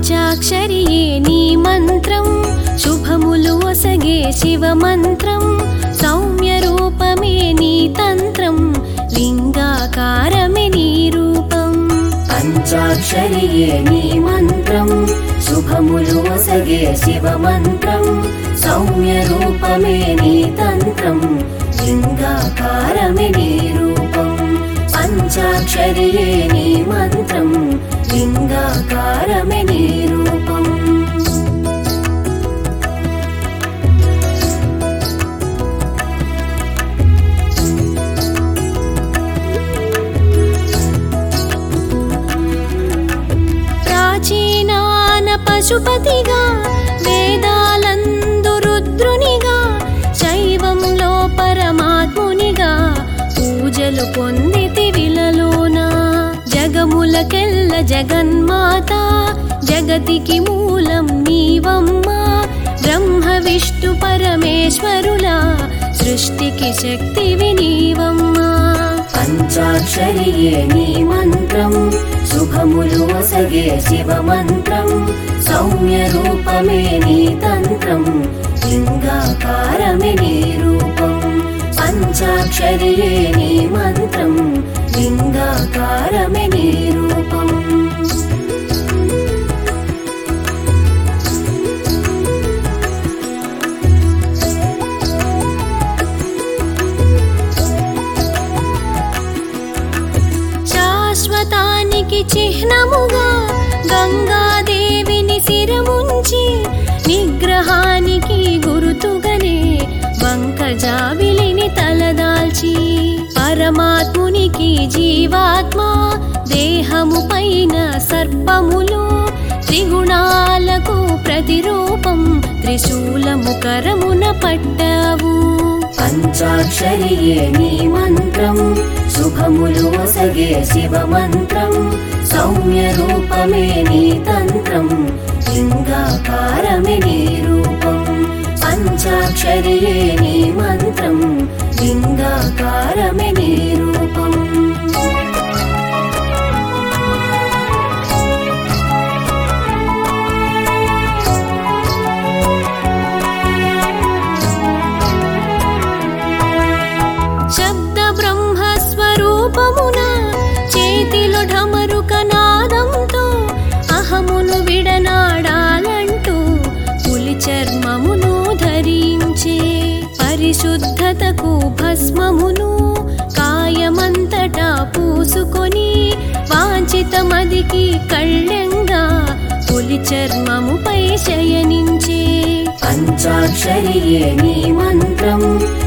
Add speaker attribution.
Speaker 1: పంచాక్షరియే నీ మంత్రం శుభములు ఒసగే శివ మంత్రం సౌమ్య రూపమే నీ తంత్రం లింగాకారమే నీ రూపం
Speaker 2: పంచాక్షరియే నీ మంత్రం శుభములు ఒసగే శివ మంత్రం సౌమ్య రూపమే నీ తంత్రం లింగాకారమే నీ రూపం పంచాక్షరియే నీ మంత్రం లింగాకారమే నీ రూపం
Speaker 1: ప్రాచీనాన పశుపతిగా వేదాలందు రుద్రునిగా శైవంలో పరమాత్మునిగా పూజలు పొందితి విలలోన జగములకెల్ల జగన్మాత జగతికి మూలం నీవమ్మా బ్రహ్మ విష్ణు పరమేశ్వరుల సృష్టికి శక్తివి నీవమ్మా
Speaker 2: పంచాక్షరియే నీ మంత్రం శుభములు ఒసగే శివ మంత్రం సౌమ్య రూపమే నీ తంత్రం లింగాకారమే నీ రూపం పంచాక్షరియే నీ మంత్రం లింగాకారమే నీ రూపం
Speaker 1: శాశ్వతానికి చిహ్నముగా గంగాదేవిని శిరముంచి నిగ్రహానికి గురుతుగనే వంకజావిలిని తలదాల్చి పరమాత్మునికి జీవాత్మ దేహము పైన సర్పములు త్రిగుణాలకు ప్రతిరూపం త్రిశూలము కరమున పట్టావు
Speaker 2: పంచాక్షరియే నీ మంత్రం శుభములు ఒసగే శివ మంత్రం సౌమ్య రూపమే నీ తంత్రం లింగాకారమే నీ రూపం పంచాక్షరియే నీ మంత్రం లింగాకారమే నీ రూపం
Speaker 1: శబ్ద బ్రహ్మస్వరూపమున చేతిలో ఢమరుక నాదంతో అహమును విడనాడాలంటూ పులి చర్మమును ధరించే పరిశుద్ధతకు భస్మమును కాయమంతటా పూసుకొని వాంఛితమదికి కళ్ళెంగా పులి చర్మముపై శయనించే
Speaker 2: పంచాక్షరియే నీ మంత్రం